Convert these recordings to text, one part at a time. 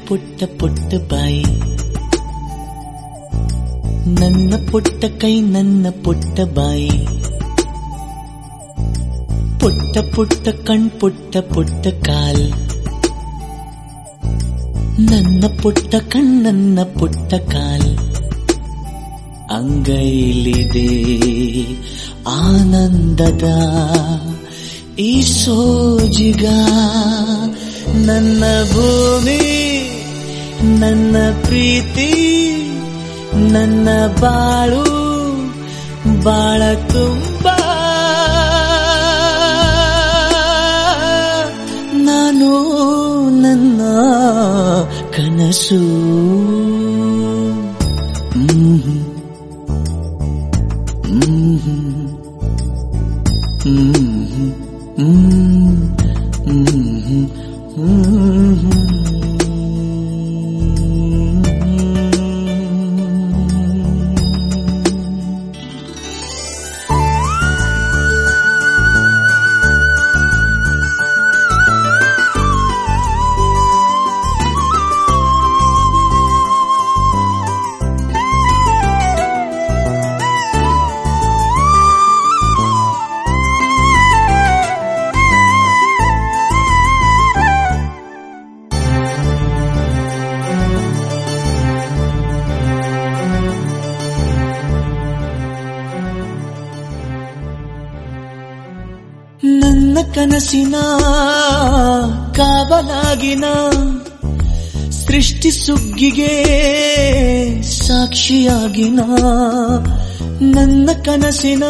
ಪುಟ್ಟ ಪುಟ್ಟ ಬಾಯಿ ನನ್ನ ಪುಟ್ಟ ಕೈ ನನ್ನ ಪುಟ್ಟ ಬಾಯಿ ಪುಟ್ಟ ಪುಟ್ಟ ಕಣ್ ಪುಟ್ಟ ಪುಟ್ಟ ಕಾಲ್ ನನ್ನ ಪುಟ್ಟ ಕಣ್ಣನ್ನ ಪುಟ್ಟ ಕಾಲ್ ಅಂಗೈಲಿದೆ ಆನಂದದ ಈ ಸೋಜಿಗ ನನ್ನ ಭೂಮಿ ನನ್ನ ಪ್ರೀತಿ ನನ್ನ ಬಾಳು ಬಾಳ ತುಂಬ ನಾನು ನನ್ನ ಕನಸು ಹ್ಮ್ ನನ್ನ ಕನಸಿನ ಕಾವಲಾಗಿನ ಸೃಷ್ಟಿ ಸುಗ್ಗಿಗೆ ಸಾಕ್ಷಿಯಾಗಿನ ನನ್ನ ಕನಸಿನ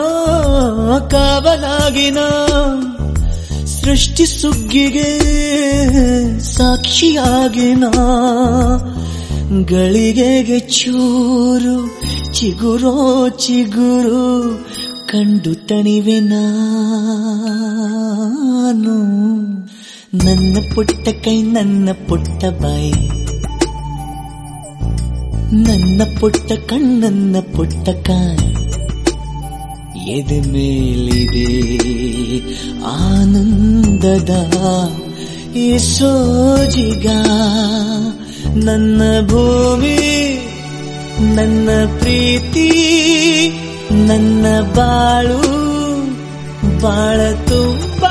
ಕಾವಲಾಗಿನ ಸೃಷ್ಟಿ ಸುಗ್ಗಿಗೆ ಸಾಕ್ಷಿಯಾಗಿನ ಗಳಿಗೆಗೆ ಚೂರು ಚಿಗುರೋ ಚಿಗುರು ಕಂಡು ತಣಿವೆ ನಾನು ನನ್ನ ಪುಟ್ಟ ಕೈ ನನ್ನ ಪುಟ್ಟ ಬಾಯಿ ನನ್ನ ಪುಟ್ಟ ಕಣ್ಣನ್ನ ಪುಟ್ಟ ಕಾಯಿ ಎದೆ ಮೇಲಿದೆ ಆನಂದದ ಈ ಸೋಜಿಗ ನನ್ನ ಭೂಮಿ ನನ್ನ ಪ್ರೀತಿ ನನ್ನ ಬಾಳು ಬಾಳ ತುಂಬ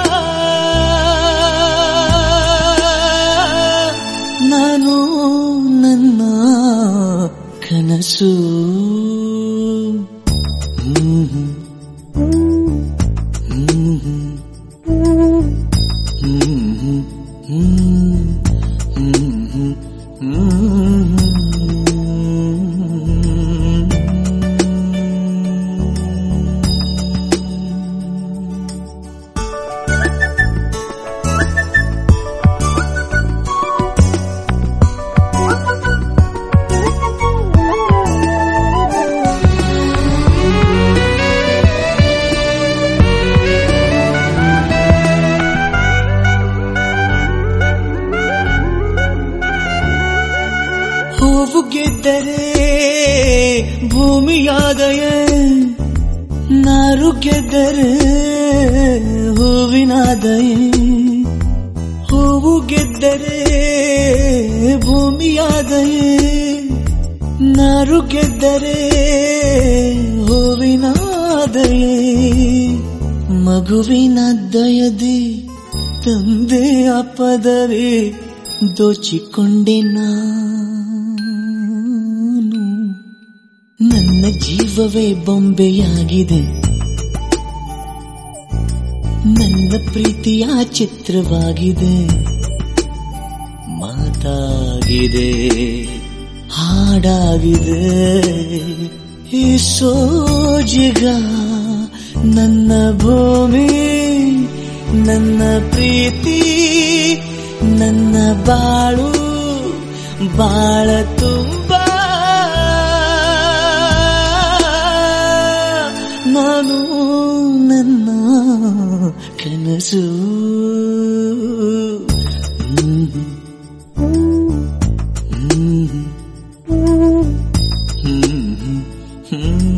ನಾನು ನನ್ನ ಕನಸು ಹ್ಮ್ ಹೂವು ಗೆದ್ದರೆ ಭೂಮಿಯಾದಯೇ ನಾರು ಗೆದ್ದರೆ ಹೂವಿನಾದಯೇ ಹೂವು ಗೆದ್ದರೆ ಭೂಮಿಯಾದಯೇ ನಾರು ಗೆದ್ದರೆ ಹೂವಿನಾದಯೇ ಮಗುವಿನ ದಯದಿ ತಂದೆ ಅಪದವೇ ದೋಚಿಕೊಂಡೆ ನಾನು ನನ್ನ ಜೀವವೇ ಬೊಂಬೆಯಾಗಿದೆ ನನ್ನ ಪ್ರೀತಿಯ ಚಿತ್ರವಾಗಿದೆ ಮಾತಾಗಿದೆ ಹಾಡಾಗಿದೆ ಈ ಸೋಜಿಗ ನನ್ನ ಭೂಮಿ ನನ್ನ ಪ್ರೀತಿ ನನ್ನ ಬಾಳು ಬಾಳ ತುಂಬ ನಾನು ನನ್ನ ಕನಸು ಹ್ಮ್ ಹ್ಮ್ ಹ್ಮ್ ಹ್ಮ್